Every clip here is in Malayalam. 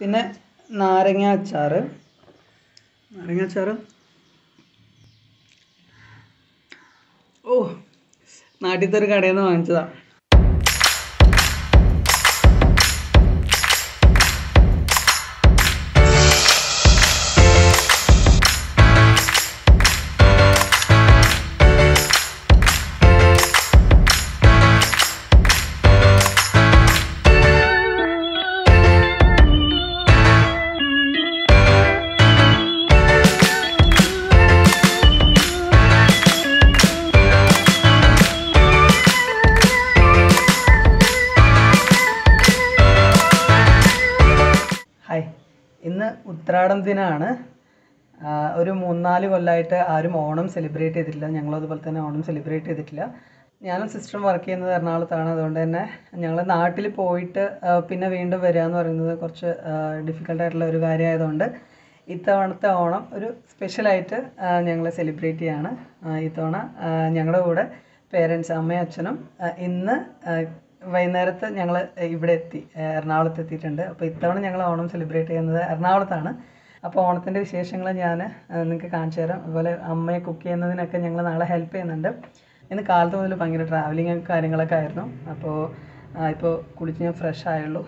പിന്നെ നാരങ്ങ അച്ചാറ് നാരങ്ങ അച്ചാറ് ഓ നാട്ടിലത്തെ ഒരു കടയിൽ നിന്ന് വാങ്ങിച്ചതാ ഹായ് ഇന്ന് ഉത്രാടം ദിനമാണ് ആ, ഒരു മൂന്നാല് കൊല്ലമായിട്ട് ആരും ഓണം സെലിബ്രേറ്റ് ചെയ്തിട്ടില്ല ഞങ്ങളും അതുപോലെ തന്നെ ഓണം സെലിബ്രേറ്റ് ചെയ്തിട്ടില്ല ഞാനും സിസ്റ്ററും വർക്ക് ചെയ്യുന്നത് എറണാകുളത്താണ് അതുകൊണ്ട് തന്നെ ഞങ്ങൾ നാട്ടിൽ പോയിട്ട് ആ, പിന്നെ വീണ്ടും വരിക എന്ന് പറയുന്നത് കുറച്ച് ഡിഫിക്കൽട്ടായിട്ടുള്ള ഒരു കാര്യമായതുകൊണ്ട് ഇത്തവണത്തെ ഓണം ഒരു സ്പെഷ്യലായിട്ട് ഞങ്ങൾ സെലിബ്രേറ്റ് ചെയ്യാണ് ആ, ഇത്തവണ ആ, ഞങ്ങളുടെ കൂടെ പേരൻസ് അമ്മയും അച്ഛനും ആ, ഇന്ന് ആ, വൈകുന്നേരത്ത് ഞങ്ങൾ ഇവിടെ എത്തി ആ, എറണാകുളത്ത് എത്തിയിട്ടുണ്ട് അപ്പോൾ ഇത്തവണ ഞങ്ങൾ ഓണം സെലിബ്രേറ്റ് ചെയ്യുന്നത് എറണാകുളത്താണ് അപ്പോൾ ഓണത്തിൻ്റെ വിശേഷങ്ങൾ ഞാൻ നിങ്ങൾക്ക് കാണിച്ചു തരാം അതുപോലെ അമ്മയെ കുക്ക് ചെയ്യുന്നതിനൊക്കെ ഞങ്ങൾ നാളെ ഹെൽപ്പ് ചെയ്യുന്നുണ്ട് ഇന്ന് കാലത്ത് മുതൽ ഭയങ്കര ട്രാവലിങ് കാര്യങ്ങളൊക്കെ ആയിരുന്നു അപ്പോൾ ഇപ്പോൾ കുളിച്ച് ഞാൻ ഫ്രഷ് ആയുള്ളൂ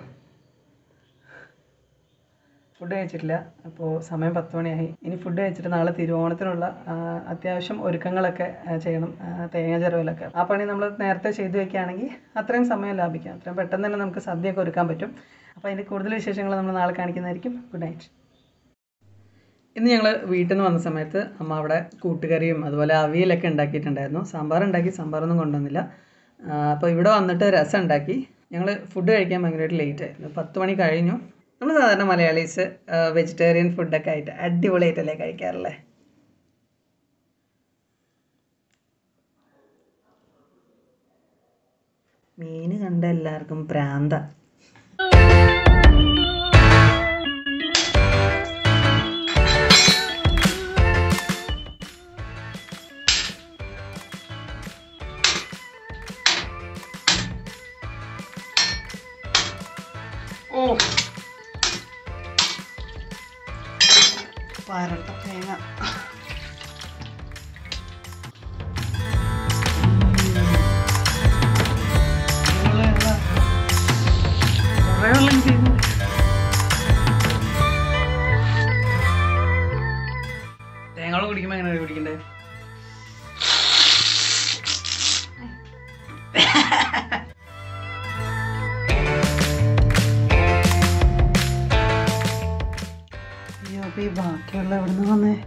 ഫുഡ് കഴിച്ചിട്ടില്ല അപ്പോൾ സമയം പത്ത് മണിയായി ഇനി ഫുഡ് കഴിച്ചിട്ട് നാളെ തിരുവോണത്തിനുള്ള ആ, അത്യാവശ്യം ഒരുക്കങ്ങളൊക്കെ ആ, ചെയ്യണം ആ, തേങ്ങ ചിരവലൊക്കെ ആ പണി നമ്മൾ നേരത്തെ ചെയ്തു വെക്കുകയാണെങ്കിൽ അത്രയും സമയം ലാഭിക്കാം അത്രയും പെട്ടെന്ന് തന്നെ നമുക്ക് സദ്യയൊക്കെ ഒരുക്കാൻ പറ്റും അപ്പോൾ അതിൻ്റെ കൂടുതൽ വിശേഷങ്ങൾ നമ്മൾ നാളെ കാണിക്കുന്നതായിരിക്കും ഗുഡ് നൈറ്റ് ഇന്ന് ഞങ്ങൾ വീട്ടിൽ നിന്ന് വന്ന സമയത്ത് അമ്മ അവിടെ കൂട്ടുകറിയും അതുപോലെ അവിയലൊക്കെ ഉണ്ടാക്കിയിട്ടുണ്ടായിരുന്നു സാമ്പാർ ഉണ്ടാക്കി സാമ്പാറൊന്നും കൊണ്ടുവന്നില്ല അപ്പോൾ ഇവിടെ വന്നിട്ട് രസം ഉണ്ടാക്കി ഞങ്ങൾ ഫുഡ് കഴിക്കാൻ ഭയങ്കരമായിട്ട് ലേറ്റ് ആയിരുന്നു പത്ത് മണി കഴിഞ്ഞു നമ്മൾ സാധാരണ മലയാളീസ് വെജിറ്റേറിയൻ ഫുഡൊക്കെ ആയിട്ട് അടിപൊളിയായിട്ടല്ലേ കഴിക്കാറില്ലേ മീൻ കണ്ട എല്ലാവർക്കും പ്രാന്ത ഓ പരട്ട തേങ്ങ കുറേ വെള്ളം ചെയ്യുന്നു തേങ്ങ കുടിക്കുമ്പോൾ എങ്ങനെയാണ് കുടിക്കണ്ടേ അയ്യോ അപ്പൊ ഈ ബാക്കിയുള്ള എവിടെ നിന്ന് വന്നേ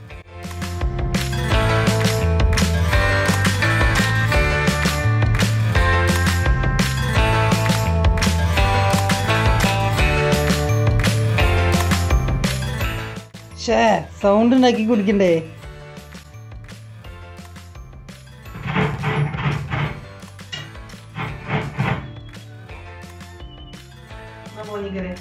ഷേ സൗണ്ട് ഉണ്ടാക്കി കുടിക്കണ്ടേ എന്നാ പോയിക്കരെ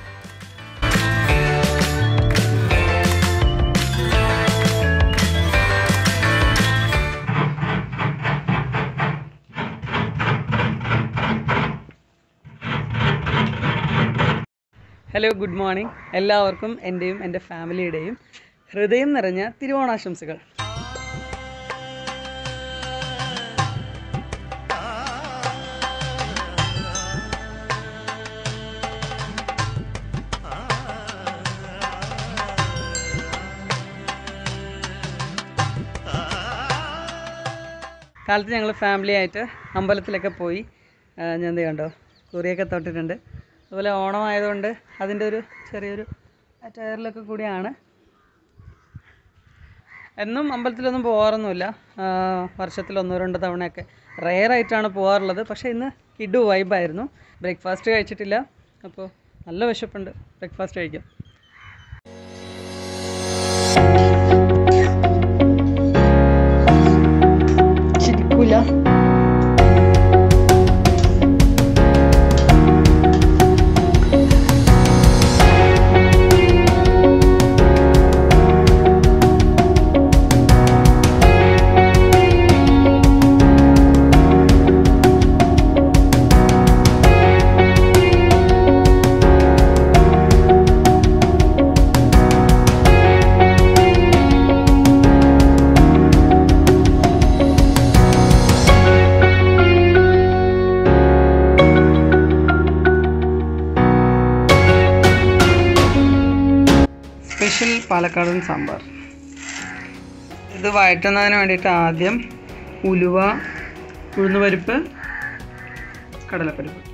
ഹലോ ഗുഡ് മോർണിംഗ് എല്ലാവർക്കും എൻ്റെയും എൻ്റെ ഫാമിലിയുടെയും ഹൃദയം നിറഞ്ഞ തിരുവോണാശംസകൾ കാലത്ത് ഞങ്ങൾ ഫാമിലി ആയിട്ട് അമ്പലത്തിലൊക്കെ പോയി ആ, ഞാൻ എന്ത് കണ്ടോ കുറിയൊക്കെ തൊട്ടിട്ടുണ്ട് അതുപോലെ ഓണം ആയതുകൊണ്ട് അതിൻ്റെ ഒരു ചെറിയൊരു ടയറിലൊക്കെ കൂടിയാണ് എന്നും അമ്പലത്തിലൊന്നും പോകാറൊന്നുമില്ല ആ, വർഷത്തിൽ ഒന്നോ രണ്ടോ തവണയൊക്കെ റെയർ ആയിട്ടാണ് പോകാറുള്ളത് പക്ഷേ ഇന്ന് കിഡു വൈബായിരുന്നു ബ്രേക്ക്ഫാസ്റ്റ് കഴിച്ചിട്ടില്ല അപ്പോൾ നല്ല വിശപ്പുണ്ട് ബ്രേക്ക്ഫാസ്റ്റ് കഴിക്കാം ചിരിക്കൂല സ്പെഷ്യൽ പാലക്കാടൻ സാമ്പാർ ഇത് വഴറ്റുന്നതിന് വേണ്ടിയിട്ട് ആദ്യം ഉലുവ ഉഴുന്നുപരിപ്പ് കടലപ്പരിപ്പ്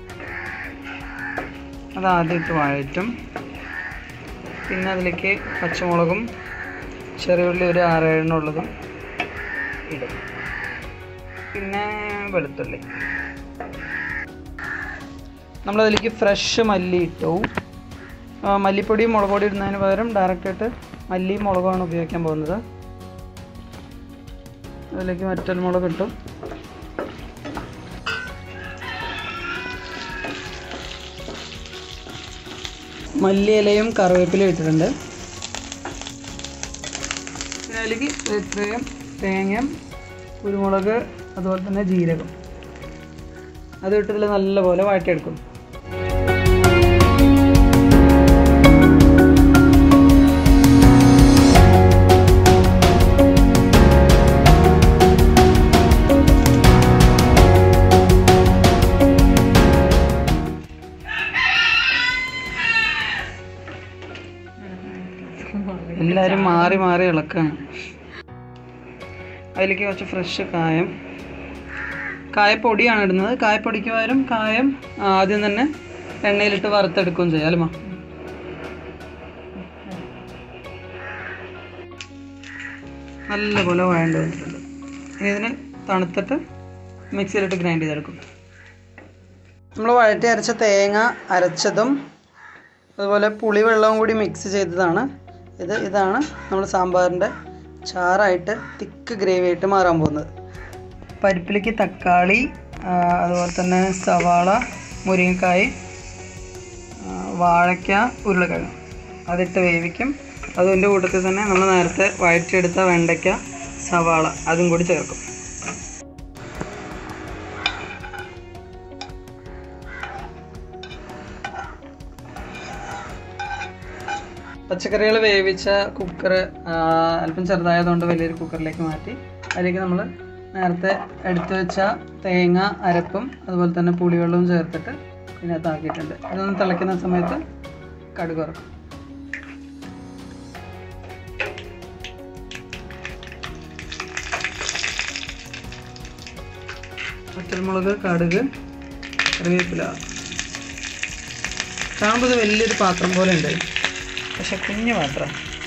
അത് ആദ്യം ഇട്ട് വഴറ്റും പിന്നെ അതിലേക്ക് പച്ചമുളകും ചെറിയുള്ളി ഒരു ആറേഴെണ്ണുള്ളതും ഇടും പിന്നെ വെളുത്തുള്ളി നമ്മളതിലേക്ക് ഫ്രഷ് മല്ലി ഇട്ടു ആ, മല്ലിപ്പൊടിയും മുളക് പൊടി ഇടുന്നതിന് പകരം ഡയറക്റ്റായിട്ട് മല്ലിയും മുളകുമാണ് ഉപയോഗിക്കാൻ പോകുന്നത് അതിലേക്ക് മറ്റൽ മുളക് ഇട്ടു മല്ലിയിലയും കറിവേപ്പിലയും ഇട്ടിട്ടുണ്ട് പിന്നെ അതിലേക്ക് ഇത്രയും തേങ്ങ കുരുമുളക് അതുപോലെ തന്നെ ജീരകം അത് ഇട്ടതിൽ നല്ലപോലെ വഴറ്റിയെടുക്കും എല്ലാവരും മാറി മാറി ഇളക്കാണ് അതിലേക്ക് കുറച്ച് ഫ്രഷ് കായം കായപ്പൊടിയാണ് ഇടുന്നത് കായപ്പൊടിക്ക് പകരം കായം ആദ്യം തന്നെ എണ്ണയിലിട്ട് വറുത്തെടുക്കുകയും ചെയ്യാം അല്ലേ മാ നല്ലപോലെ വഴണ്ട് വന്നിട്ടുണ്ട് ഇനി ഇതിന് തണുത്തിട്ട് മിക്സിയിലിട്ട് ഗ്രൈൻഡ് ചെയ്തെടുക്കും നമ്മൾ വഴറ്റി അരച്ച തേങ്ങ അരച്ചതും അതുപോലെ പുളിവെള്ളവും കൂടി മിക്സ് ചെയ്തതാണ് ഇത് ഇതാണ് നമ്മൾ സാമ്പാറിൻ്റെ ചാറായിട്ട് തിക്ക് ഗ്രേവി ആയിട്ട് മാറാൻ പോകുന്നത് പരിപ്പിലേക്ക് തക്കാളി ആ, അതുപോലെ തന്നെ സവാള മുരിങ്ങക്കായ് ആ, വാഴയ്ക്ക ഉരുളക്കിഴങ്ങ് അതിട്ട് വേവിക്കും അതിൻ്റെ കൂട്ടത്തിൽ തന്നെ നമ്മൾ നേരത്തെ വഴറ്റിയെടുത്ത വെണ്ടയ്ക്ക സവാള അതും കൂടി ചേർക്കും പച്ചക്കറികൾ വേവിച്ച കുക്കർ അല്പം ചെറുതായതുകൊണ്ട് വലിയൊരു കുക്കറിലേക്ക് മാറ്റി അതിലേക്ക് നമ്മൾ നേരത്തെ എടുത്തു വെച്ച തേങ്ങ അരപ്പും അതുപോലെ തന്നെ പുളിവെള്ളവും ചേർത്തിട്ട് ഇതിനകത്ത് ആക്കിയിട്ടുണ്ട് അതൊന്ന് തിളയ്ക്കുന്ന സമയത്ത് കടുക് ഇറക്കും പച്ചമുളക് കടുക് കറിവേപ്പില കാണുമ്പോൾ ഇത് വലിയൊരു പാത്രം പോലെ ഉണ്ട് പക്ഷെ കുഞ്ഞു പാത്രം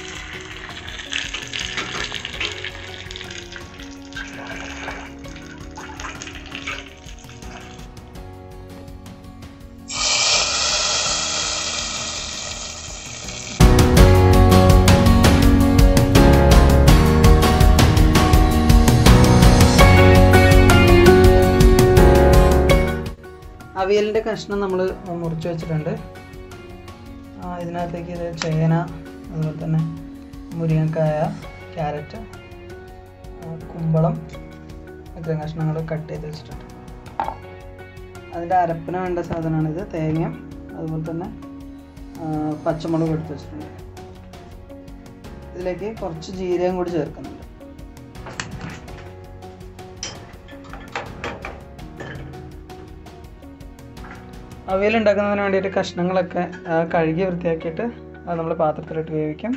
അവിയലിൻ്റെ കഷ്ണം നമ്മൾ മുറിച്ച് വെച്ചിട്ടുണ്ട് ആ, ഇതിനകത്തേക്ക് ഇത് ചേന അതുപോലെ തന്നെ മുരിങ്ങക്കായ ക്യാരറ്റ് ആ, കുമ്പളം ഇത്രയും കഷ്ണങ്ങൾ കട്ട് ചെയ്ത് വെച്ചിട്ടുണ്ട് അതിൻ്റെ അരപ്പിന് വേണ്ട സാധനമാണിത് തേങ്ങ അതുപോലെ തന്നെ ആ, പച്ചമുളക് എടുത്ത് വെച്ചിട്ടുണ്ട് ഇതിലേക്ക് കുറച്ച് ജീരകം കൂടി ചേർക്കുന്നുണ്ട് അവിയൽ ഉണ്ടാക്കുന്നതിന് വേണ്ടിയിട്ട് കഷ്ണങ്ങളൊക്കെ ആ, കഴുകി വൃത്തിയാക്കിയിട്ട് അത് നമ്മൾ പാത്രത്തിലിട്ട് വേവിക്കും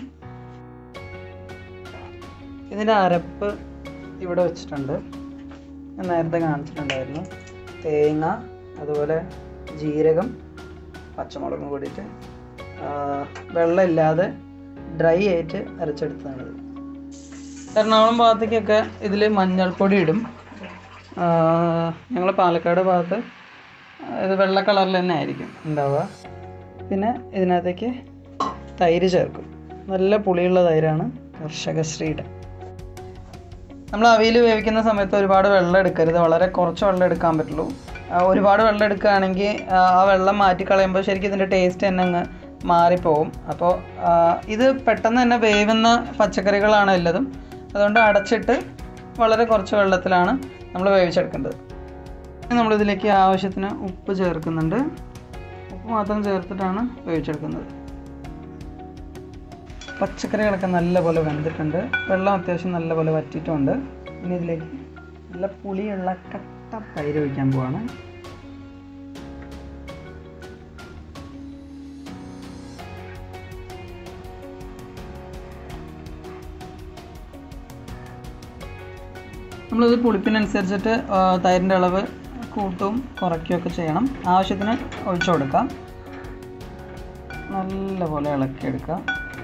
ഇതിൻ്റെ അരപ്പ് ഇവിടെ വെച്ചിട്ടുണ്ട് ഞാൻ നേരത്തെ കാണിച്ചിട്ടുണ്ടായിരുന്നു തേങ്ങ അതുപോലെ ജീരകം പച്ചമുളകും കൂടിയിട്ട് ആ, വെള്ളമില്ലാതെ ഡ്രൈ ആയിട്ട് അരച്ചെടുത്തതാണിത് എറണാകുളം ഭാഗത്തേക്കൊക്കെ ഇതിൽ മഞ്ഞൾപ്പൊടി ഇടും ഞങ്ങൾ പാലക്കാട് ഭാഗത്ത് ഇത് വെള്ള കളറിൽ തന്നെ ആയിരിക്കും ഉണ്ടാവുക പിന്നെ ഇതിനകത്തേക്ക് തൈര് ചേർക്കും നല്ല പുളിയുള്ള തൈരാണ് കർഷകശ്രീയുടെ നമ്മൾ അവിയൽ വേവിക്കുന്ന സമയത്ത് ഒരുപാട് വെള്ളം എടുക്കരുത് വളരെ കുറച്ച് വെള്ളം എടുക്കാൻ പറ്റുള്ളൂ ആ, ഒരുപാട് വെള്ളം എടുക്കുകയാണെങ്കിൽ ആ ആ വെള്ളം മാറ്റി കളയുമ്പോൾ ശരിക്കും ഇതിൻ്റെ ടേസ്റ്റ് തന്നെ അങ്ങ് മാറിപ്പോവും അപ്പോൾ ആ, ഇത് പെട്ടെന്ന് തന്നെ വേവുന്ന പച്ചക്കറികളാണ് എല്ലതും അതുകൊണ്ട് അടച്ചിട്ട് വളരെ കുറച്ച് വെള്ളത്തിലാണ് നമ്മൾ വേവിച്ചെടുക്കേണ്ടത് നമ്മളിതിലേക്ക് ആവശ്യത്തിന് ഉപ്പ് ചേർക്കുന്നുണ്ട് ഉപ്പ് മാത്രം ചേർത്തിട്ടാണ് വേവിച്ചെടുക്കുന്നത് പച്ചക്കറികളൊക്കെ നല്ലപോലെ വെന്തിട്ടുണ്ട് വെള്ളം അത്യാവശ്യം നല്ലപോലെ വറ്റിയിട്ടുമുണ്ട് ഇനി ഇതിലേക്ക് നല്ല പുളിയുള്ള കട്ട തൈര് ഒഴിക്കാൻ പോവാണ് നമ്മളിത് പുളിപ്പിനനുസരിച്ചിട്ട് ആ, തൈരിൻ്റെ അളവ് കൂട്ടും കുറയ്ക്കുകയൊക്കെ ചെയ്യണം ആവശ്യത്തിന് ഒഴിച്ചു കൊടുക്കാം നല്ലപോലെ ഇളക്കിയെടുക്കാം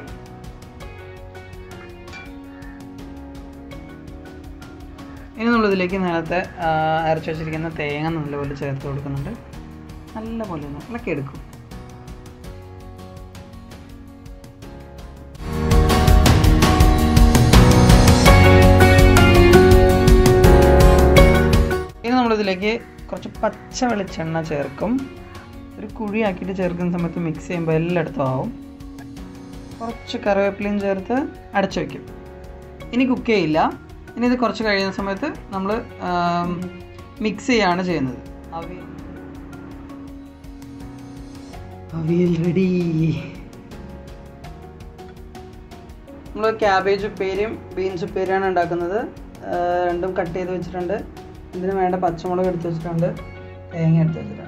ഇനി നമ്മളിതിലേക്ക് നേരത്തെ ആ, അരച്ച് വെച്ചിരിക്കുന്ന തേങ്ങ നല്ലപോലെ ചേർത്ത് കൊടുക്കുന്നുണ്ട് നല്ലപോലെ ഒന്ന് ഇളക്കിയെടുക്കും ഇനി നമ്മളിതിലേക്ക് കുറച്ച് പച്ച വെളിച്ചെണ്ണ ചേർക്കും ഒരു കുഴിയാക്കിയിട്ട് ചേർക്കുന്ന സമയത്ത് മിക്സ് ചെയ്യുമ്പോൾ എല്ലായിടത്തും ആവും കുറച്ച് കറിവേപ്പിലയും ചേർത്ത് അടച്ചു വയ്ക്കും ഇനി കുക്ക് ചെയ്യില്ല ഇനി ഇത് കുറച്ച് കഴിയുന്ന സമയത്ത് നമ്മൾ മിക്സ് ചെയ്യാണ് ചെയ്യുന്നത് അവിയൽ അവിയൽ റെഡി നമ്മൾ ക്യാബേജ് ഉപ്പേരിയും ബീൻസ് ഉപ്പേരിയാണ് ഉണ്ടാക്കുന്നത് ആ, രണ്ടും കട്ട് ചെയ്ത് വെച്ചിട്ടുണ്ട് ഇതിന് വേണ്ട പച്ചമുളക് എടുത്ത് വെച്ചിട്ടുണ്ട് തേങ്ങ എടുത്ത് വെച്ചിട്ടുണ്ട്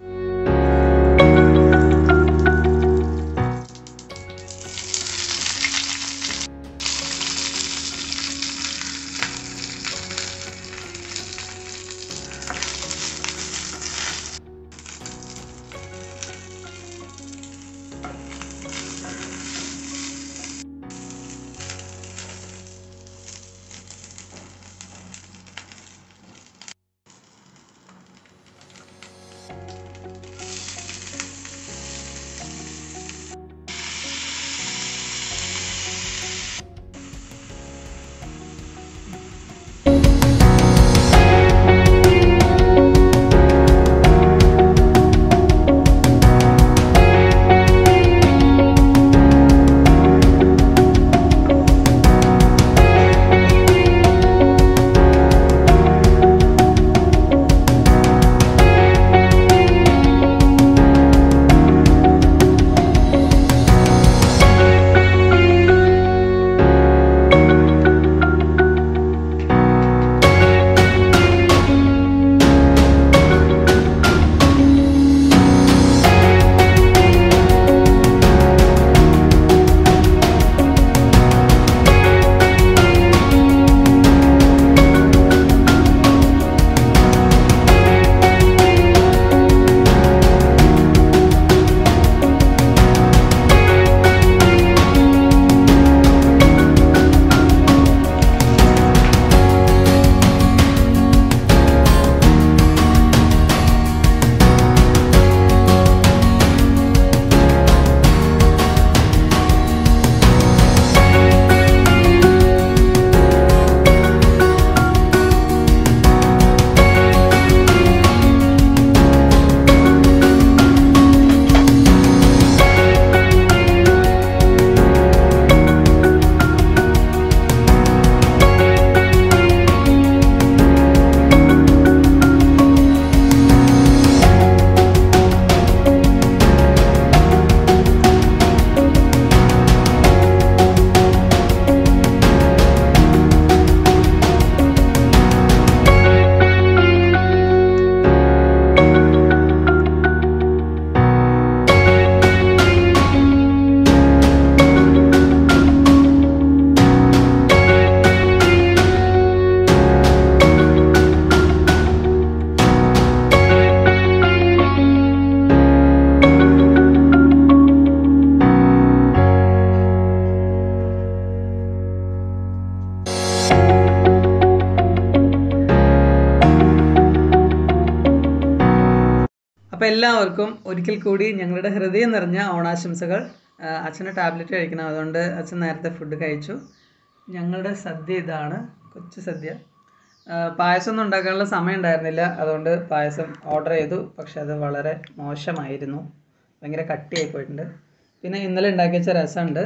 അപ്പോൾ എല്ലാവർക്കും ഒരിക്കൽ കൂടി ഞങ്ങളുടെ ഹൃദയം നിറഞ്ഞ ഓണാശംസകൾ ആ, അച്ഛന് ടാബ്ലറ്റ് കഴിക്കണം അതുകൊണ്ട് അച്ഛൻ നേരത്തെ ഫുഡ് കഴിച്ചു ഞങ്ങളുടെ സദ്യ ഇതാണ് കൊച്ചു സദ്യ ആ, പായസമൊന്നും ഉണ്ടാക്കാനുള്ള സമയം ഉണ്ടായിരുന്നില്ല അതുകൊണ്ട് പായസം ഓർഡർ ചെയ്തു പക്ഷെ അത് വളരെ മോശമായിരുന്നു ഭയങ്കര കട്ടിയായി പോയിട്ടുണ്ട് പിന്നെ ഇന്നലെ ഉണ്ടാക്കി വെച്ച രസമുണ്ട്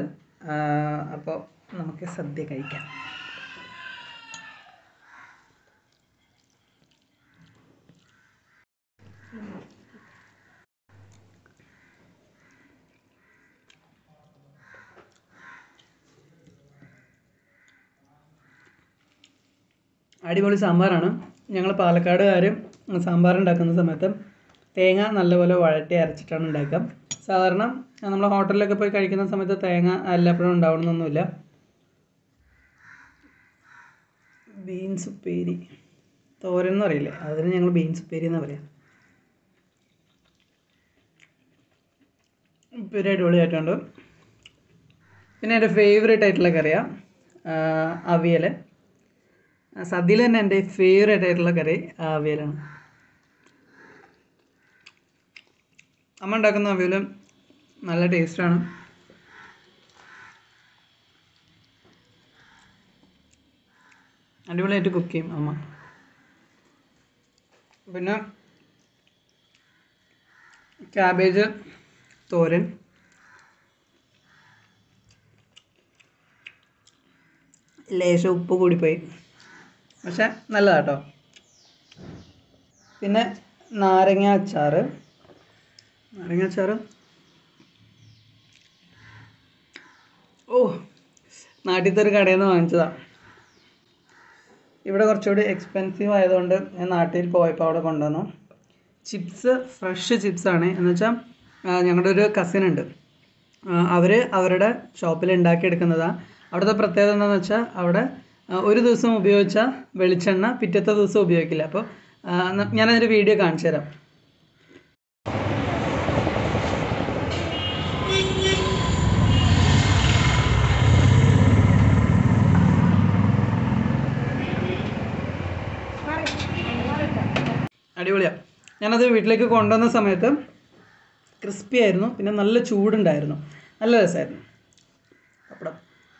അപ്പോൾ നമുക്ക് സദ്യ കഴിക്കാം അടിപൊളി സാമ്പാറാണ് ഞങ്ങൾ പാലക്കാടുകാരും സാമ്പാർ ഉണ്ടാക്കുന്ന സമയത്ത് തേങ്ങ നല്ലപോലെ വഴറ്റി അരച്ചിട്ടാണ് ഉണ്ടാക്കുക സാധാരണ നമ്മൾ ഹോട്ടലിലൊക്കെ പോയി കഴിക്കുന്ന സമയത്ത് തേങ്ങ എല്ലായ്പ്പോഴും ഉണ്ടാവണമെന്നൊന്നുമില്ല ബീൻസ് ഉപ്പേരി തോരൻ എന്ന് പറയില്ലേ അതിന് ഞങ്ങൾ ബീൻസ് ഉപ്പേരി എന്നാ പറയാം ഉപ്പേരി അടിപൊളിയായിട്ടുണ്ട് പിന്നെ എൻ്റെ ഫേവറേറ്റ് ആയിട്ടുള്ള കറിയാണ് അവിയൽ സദ്യയിൽ തന്നെ എൻ്റെ ഫേവറേറ്റ് ആയിട്ടുള്ള കറി അവിയലാണ് അമ്മ ഉണ്ടാക്കുന്ന അവിയൽ നല്ല ടേസ്റ്റാണ് അടിപൊളിയായിട്ട് കുക്ക് ചെയ്യും അമ്മ പിന്നെ ക്യാബേജ് തോരൻ ലേശം ഉപ്പ് കൂടിപ്പോയി പക്ഷെ നല്ലതാട്ടോ പിന്നെ നാരങ്ങ അച്ചാറ് നാരങ്ങ അച്ചാറ് ഓ നാട്ടിലത്തെ ഒരു കടയിൽ നിന്ന് വാങ്ങിച്ചതാണ് ഇവിടെ കുറച്ചുകൂടി എക്സ്പെൻസീവ് ആയതുകൊണ്ട് ഞാൻ നാട്ടിൽ പോയപ്പോൾ അവിടെ കൊണ്ടുവന്നു ചിപ്സ് ഫ്രഷ് ചിപ്സാണ് എന്ന് വെച്ചാൽ ഞങ്ങളുടെ ഒരു കസിൻ ഉണ്ട് അവർ അവരുടെ ഷോപ്പിൽ ഉണ്ടാക്കിയെടുക്കുന്നതാണ് അവിടുത്തെ പ്രത്യേകത എന്താണെന്ന് വെച്ചാൽ അവിടെ ആ, ഒരു ദിവസം ഉപയോഗിച്ച വെളിച്ചെണ്ണ പിറ്റത്തെ ദിവസം ഉപയോഗിക്കില്ല അപ്പോൾ ഞാനതിൻ്റെ വീഡിയോ കാണിച്ചു തരാം അടിപൊളിയാണ് ഞാനത് വീട്ടിലേക്ക് കൊണ്ടുവന്ന സമയത്ത് ക്രിസ്പി ആയിരുന്നു പിന്നെ നല്ല ചൂടുണ്ടായിരുന്നു നല്ല രസമായിരുന്നു പപ്പടം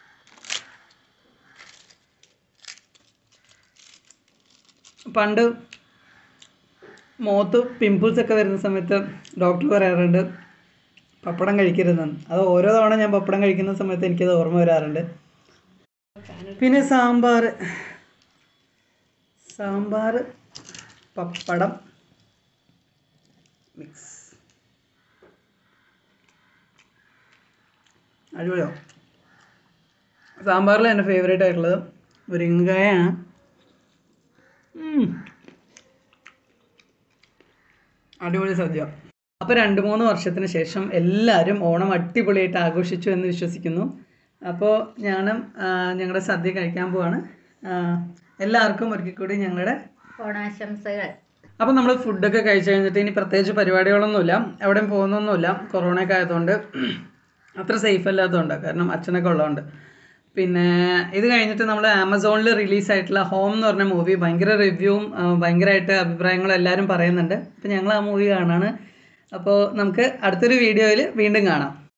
പണ്ട് മുഖത്ത് പിമ്പിൾസ് ഒക്കെ വരുന്ന സമയത്ത് ഡോക്ടർ പറയാറുണ്ട് പപ്പടം കഴിക്കരുതെന്ന് അത് ഓരോ തവണ ഞാൻ പപ്പടം കഴിക്കുന്ന സമയത്ത് എനിക്കത് ഓർമ്മ വരാറുണ്ട് പിന്നെ സാമ്പാർ സാമ്പാർ പപ്പടം മിക്സ് അടിപൊളിയോ സാമ്പാറിൽ എൻ്റെ ഫേവറേറ്റ് ആയിട്ടുള്ളത് മുരിങ്ങക്കായാണ് ഉം. അടിപൊളി സദ്യ അപ്പോൾ രണ്ട് മൂന്ന് വർഷത്തിന് ശേഷം എല്ലാവരും ഓണം അടിപൊളിയായിട്ട് ആഘോഷിച്ചു എന്ന് വിശ്വസിക്കുന്നു അപ്പോൾ ഞാനും ആ, ഞങ്ങളുടെ സദ്യ കഴിക്കാൻ പോവാണ് ആ, എല്ലാവർക്കും ഒരിക്കൽ കൂടി ഞങ്ങളുടെ ഓണാശംസകൾ അപ്പം നമ്മൾ ഫുഡൊക്കെ കഴിച്ച് കഴിഞ്ഞിട്ട് ഇനി പ്രത്യേകിച്ച് പരിപാടികളൊന്നുമില്ല എവിടെയും പോകുന്നൊന്നുമില്ല കൊറോണയൊക്കെ ആയതുകൊണ്ട് അത്ര സേഫ് അല്ലാത്തതുകൊണ്ട് കാരണം അച്ഛനൊക്കെ ഉള്ളതുകൊണ്ട് പിന്നെ ഇത് കഴിഞ്ഞിട്ട് നമ്മൾ ആമസോണിൽ റിലീസ് ആയിട്ടുള്ള ഹോം എന്ന് പറഞ്ഞ മൂവി ഭയങ്കര റിവ്യൂവും ഭയങ്കരമായിട്ട് അഭിപ്രായങ്ങളും എല്ലാവരും പറയുന്നുണ്ട് അപ്പം ഞങ്ങൾ ആ മൂവി കാണാണ് അപ്പോൾ നമുക്ക് അടുത്തൊരു വീഡിയോയിൽ വീണ്ടും കാണാം